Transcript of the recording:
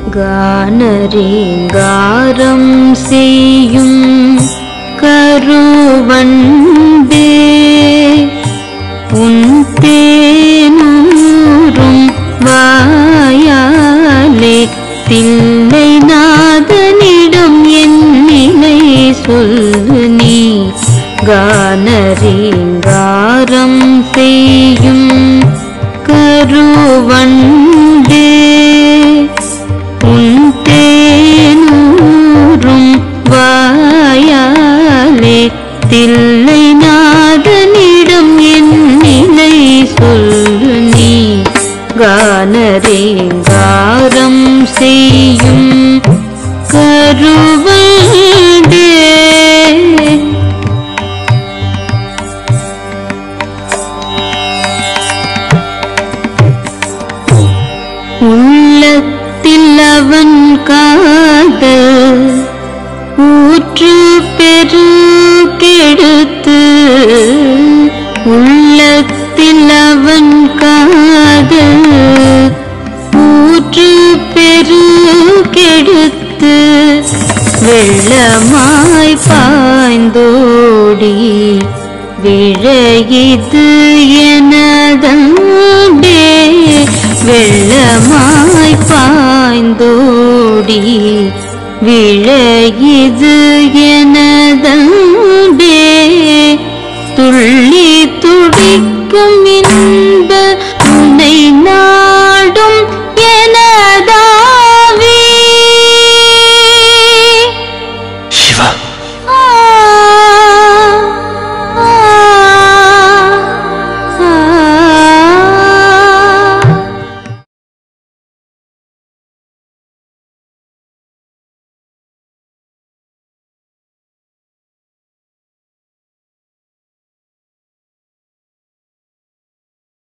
கானரீங்காரம் செய்யும் கருவண்டே உன் தேனூரும் வாயாலே தில்லை நாதனிடம் என் நிலை சொல்லு நீ கானரீங்காரம் செய்யும் கருவண்டே உன் தேனூரும் வாயாலே தில்லை நாதனிடம் என் நிலை சொல்லு நீ கானரேங்காரம் செய்யும் கருவண்டே உள்ளத்தில் அவன் காதல் ஊற்று பெருக்கெடுத்து உள்ளத்தில் அவன் காதல் ஊற்று பெருக்கெடுத்து வெள்ளமாய் பாய்ந்தோடி விழையிது எனதே வெள்ளமாய் பாய்ந்தோடி விழையிது எனதே துள்ளி துடிக்கும் இந்த